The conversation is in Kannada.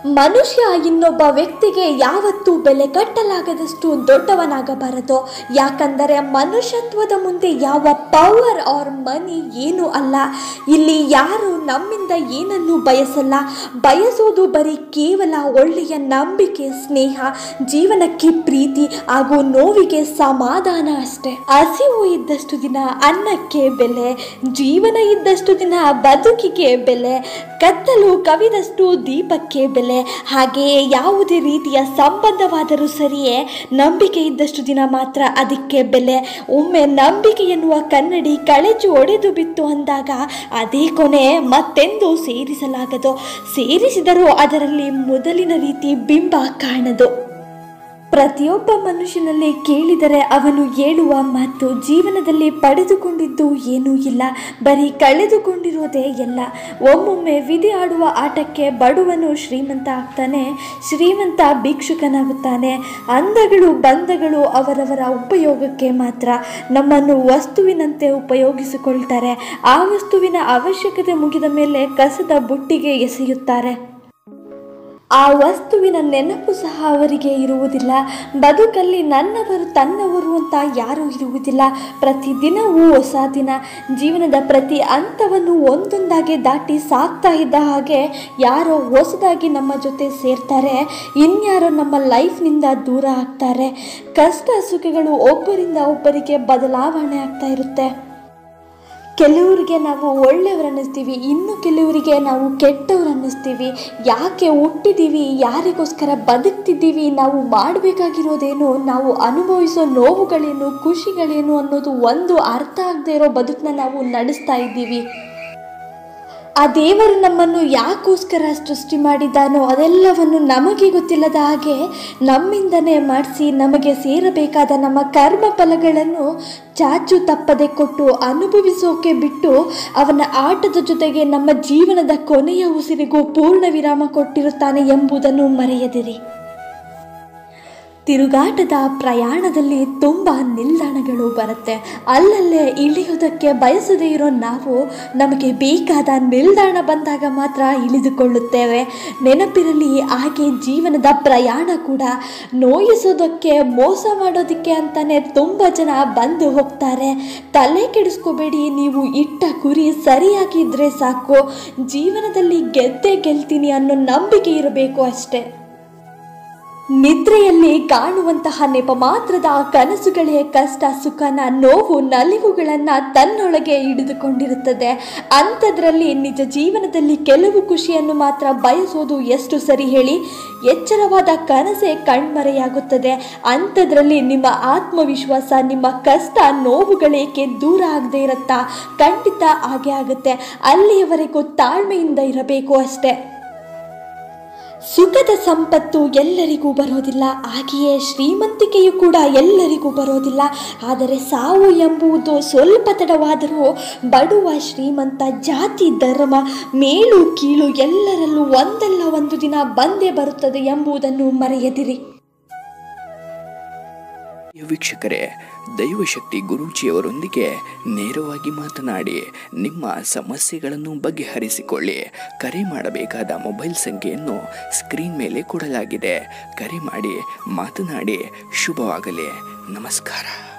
ಮನುಷ್ಯ ಇನ್ನೊಬ್ಬ ವ್ಯಕ್ತಿಗೆ ಯಾವತ್ತೂ ಬೆಲೆ ಕಟ್ಟಲಾಗದಷ್ಟು ದೊಡ್ಡವನಾಗಬಾರದು ಯಾಕಂದರೆ ಮನುಷ್ಯತ್ವದ ಮುಂದೆ ಯಾವ ಪವರ್ ಆರ್ ಮನಿ ಏನೂ ಅಲ್ಲ ಇಲ್ಲಿ ಯಾರು ನಮ್ಮಿಂದ ಏನನ್ನು ಬಯಸಲ್ಲ ಬಯಸೋದು ಬರೀ ಕೇವಲ ಒಳ್ಳೆಯ ನಂಬಿಕೆ ಸ್ನೇಹ ಜೀವನಕ್ಕೆ ಪ್ರೀತಿ ಹಾಗೂ ನೋವಿಗೆ ಸಮಾಧಾನ ಅಷ್ಟೇ ಹಸಿವು ಇದ್ದಷ್ಟು ದಿನ ಅನ್ನಕ್ಕೆ ಬೆಲೆ ಜೀವನ ಇದ್ದಷ್ಟು ದಿನ ಬದುಕಿಗೆ ಬೆಲೆ ಕತ್ತಲು ಕವಿದಷ್ಟು ದೀಪಕ್ಕೆ ಬೆಲೆ ಹಾಗೆಯೇ ಯಾವುದೇ ರೀತಿಯ ಸಂಬಂಧವಾದರೂ ಸರಿಯೇ ನಂಬಿಕೆ ಇದ್ದಷ್ಟು ದಿನ ಮಾತ್ರ ಅದಕ್ಕೆ ಬೆಲೆ ಒಮ್ಮೆ ನಂಬಿಕೆ ಎನ್ನುವ ಕನ್ನಡಿ ಕಳೆಜು ಒಡೆದು ಬಿತ್ತು ಅಂದಾಗ ಅದೇ ಕೊನೆ ಮತ್ತೆಂದು ಸೇರಿಸಲಾಗದು ಸೇರಿಸಿದರೂ ಅದರಲ್ಲಿ ಮೊದಲಿನ ರೀತಿ ಬಿಂಬ ಕಾಣದು ಪ್ರತಿಯೊಬ್ಬ ಮನುಷ್ಯನಲ್ಲಿ ಕೇಳಿದರೆ ಅವನು ಹೇಳುವ ಮಾತು ಜೀವನದಲ್ಲಿ ಪಡೆದುಕೊಂಡಿದ್ದು ಏನೂ ಇಲ್ಲ ಬರೀ ಕಳೆದುಕೊಂಡಿರೋದೇ ಎಲ್ಲ ಒಮ್ಮೊಮ್ಮೆ ವಿಧಿ ಆಡುವ ಆಟಕ್ಕೆ ಬಡವನು ಶ್ರೀಮಂತ ಆಗ್ತಾನೆ ಶ್ರೀಮಂತ ಭಿಕ್ಷುಕನಾಗುತ್ತಾನೆ ಅಂದಗಳು ಬಂಧಗಳು ಅವರವರ ಉಪಯೋಗಕ್ಕೆ ಮಾತ್ರ ನಮ್ಮನ್ನು ವಸ್ತುವಿನಂತೆ ಉಪಯೋಗಿಸಿಕೊಳ್ತಾರೆ ಆ ವಸ್ತುವಿನ ಅವಶ್ಯಕತೆ ಮುಗಿದ ಮೇಲೆ ಕಸದ ಬುಟ್ಟಿಗೆ ಎಸೆಯುತ್ತಾರೆ ಆ ವಸ್ತುವಿನ ನೆನಪು ಸಹ ಅವರಿಗೆ ಇರುವುದಿಲ್ಲ ಬದುಕಲ್ಲಿ ನನ್ನವರು ತನ್ನವರು ಅಂತ ಯಾರೂ ಇರುವುದಿಲ್ಲ ಪ್ರತಿದಿನವೂ ಹೊಸ ದಿನ ಜೀವನದ ಪ್ರತಿ ಹಂತವನ್ನು ಒಂದೊಂದಾಗಿ ದಾಟಿ ಸಾಕ್ತಾ ಇದ್ದ ಹಾಗೆ ಯಾರೋ ಹೊಸದಾಗಿ ನಮ್ಮ ಜೊತೆ ಸೇರ್ತಾರೆ ಇನ್ಯಾರೋ ನಮ್ಮ ಲೈಫ್ನಿಂದ ದೂರ ಆಗ್ತಾರೆ ಕಷ್ಟ ಸುಖಗಳು ಒಬ್ಬರಿಂದ ಒಬ್ಬರಿಗೆ ಬದಲಾವಣೆ ಆಗ್ತಾ ಇರುತ್ತೆ ಕೆಲವರಿಗೆ ನಾವು ಒಳ್ಳೆಯವರು ಅನ್ನಿಸ್ತೀವಿ ಇನ್ನು ಕೆಲವರಿಗೆ ನಾವು ಕೆಟ್ಟವರು ಅನ್ನಿಸ್ತೀವಿ ಯಾಕೆ ಹುಟ್ಟಿದ್ದೀವಿ ಯಾರಿಗೋಸ್ಕರ ಬದುಕ್ತಿದ್ದೀವಿ ನಾವು ಮಾಡಬೇಕಾಗಿರೋದೇನು ನಾವು ಅನುಭವಿಸೋ ನೋವುಗಳೇನು ಖುಷಿಗಳೇನು ಅನ್ನೋದು ಒಂದು ಅರ್ಥ ಆಗದೆ ಇರೋ ಬದುಕನ್ನ ನಾವು ನಡೆಸ್ತಾ ಇದ್ದೀವಿ ಆ ದೇವರು ನಮ್ಮನ್ನು ಯಾಕೋಸ್ಕರ ಸೃಷ್ಟಿ ಮಾಡಿದ್ದಾನೋ ಅದೆಲ್ಲವನ್ನು ನಮಗೆ ಗೊತ್ತಿಲ್ಲದ ಹಾಗೆ ನಮ್ಮಿಂದನೇ ಮಾಡಿಸಿ ನಮಗೆ ಸೇರಬೇಕಾದ ನಮ್ಮ ಕರ್ಮ ಫಲಗಳನ್ನು ಚಾಚು ತಪ್ಪದೆ ಕೊಟ್ಟು ಅನುಭವಿಸೋಕೆ ಬಿಟ್ಟು ಅವನ ಆಟದ ಜೊತೆಗೆ ನಮ್ಮ ಜೀವನದ ಕೊನೆಯ ಉಸಿರಿಗೂ ಪೂರ್ಣ ವಿರಾಮ ಕೊಟ್ಟಿರುತ್ತಾನೆ ಎಂಬುದನ್ನು ಮರೆಯದಿರಿ ತಿರುಗಾಟದ ಪ್ರಯಾಣದಲ್ಲಿ ತುಂಬ ನಿಲ್ದಾಣಗಳು ಬರುತ್ತೆ ಅಲ್ಲಲ್ಲೇ ಇಳಿಯೋದಕ್ಕೆ ಬಯಸದೇ ಇರೋ ನಾವು ನಮಗೆ ಬೇಕಾದ ನಿಲ್ದಾಣ ಬಂದಾಗ ಮಾತ್ರ ಇಳಿದುಕೊಳ್ಳುತ್ತೇವೆ ನೆನಪಿರಲಿ ಹಾಗೆ ಜೀವನದ ಪ್ರಯಾಣ ಕೂಡ ನೋಯಿಸೋದಕ್ಕೆ ಮೋಸ ಮಾಡೋದಕ್ಕೆ ಅಂತಾನೆ ತುಂಬ ಜನ ಬಂದು ಹೋಗ್ತಾರೆ ತಲೆ ಕೆಡಿಸ್ಕೋಬೇಡಿ ನೀವು ಇಟ್ಟ ಗುರಿ ಸರಿಯಾಗಿದ್ದರೆ ಸಾಕು ಜೀವನದಲ್ಲಿ ಗೆದ್ದೇ ಗೆಲ್ತೀನಿ ಅನ್ನೋ ನಂಬಿಕೆ ಇರಬೇಕು ಅಷ್ಟೇ ನಿದ್ರೆಯಲ್ಲಿ ಕಾಣುವಂತಹ ನೆಪ ಮಾತ್ರದ ಕನಸುಗಳೇ ಕಷ್ಟ ಸುಖನ ನೋವು ನಲಿವುಗಳನ್ನ ತನ್ನೊಳಗೆ ಹಿಡಿದುಕೊಂಡಿರುತ್ತದೆ ಅಂಥದ್ರಲ್ಲಿ ನಿಜ ಜೀವನದಲ್ಲಿ ಕೆಲವು ಖುಷಿಯನ್ನು ಮಾತ್ರ ಬಯಸೋದು ಎಷ್ಟು ಸರಿ ಹೇಳಿ ಎಚ್ಚರವಾದ ಕನಸೇ ಕಣ್ಮರೆಯಾಗುತ್ತದೆ ಅಂಥದ್ರಲ್ಲಿ ನಿಮ್ಮ ಆತ್ಮವಿಶ್ವಾಸ ನಿಮ್ಮ ಕಷ್ಟ ನೋವುಗಳೇಕೆ ದೂರ ಆಗದೆ ಇರುತ್ತಾ ಖಂಡಿತ ಹಾಗೆ ಆಗುತ್ತೆ ಅಲ್ಲಿಯವರೆಗೂ ತಾಳ್ಮೆಯಿಂದ ಇರಬೇಕು ಅಷ್ಟೇ ಸುಖದ ಸಂಪತ್ತು ಎಲ್ಲರಿಗೂ ಬರೋದಿಲ್ಲ ಹಾಗೆಯೇ ಶ್ರೀಮಂತಿಕೆಯು ಕೂಡ ಎಲ್ಲರಿಗೂ ಬರೋದಿಲ್ಲ ಆದರೆ ಸಾವು ಎಂಬುದು ಸ್ವಲ್ಪ ತಡವಾದರೂ ಬಡುವ ಶ್ರೀಮಂತ ಜಾತಿ ಧರ್ಮ ಮೇಲು ಕೀಳು ಎಲ್ಲರಲ್ಲೂ ಒಂದಲ್ಲ ಒಂದು ದಿನ ಬಂದೇ ಬರುತ್ತದೆ ಎಂಬುದನ್ನು ಮರೆಯದಿರಿ ವೀಕ್ಷಕರೇ ದೈವಶಕ್ತಿ ಗುರೂಜಿಯವರೊಂದಿಗೆ ನೇರವಾಗಿ ಮಾತನಾಡಿ ನಿಮ್ಮ ಸಮಸ್ಯೆಗಳನ್ನು ಬಗೆಹರಿಸಿಕೊಳ್ಳಿ ಕರೆ ಮಾಡಬೇಕಾದ ಮೊಬೈಲ್ ಸಂಖ್ಯೆಯನ್ನು ಸ್ಕ್ರೀನ್ ಮೇಲೆ ಕೊಡಲಾಗಿದೆ ಕರೆ ಮಾಡಿ ಮಾತನಾಡಿ ಶುಭವಾಗಲಿ ನಮಸ್ಕಾರ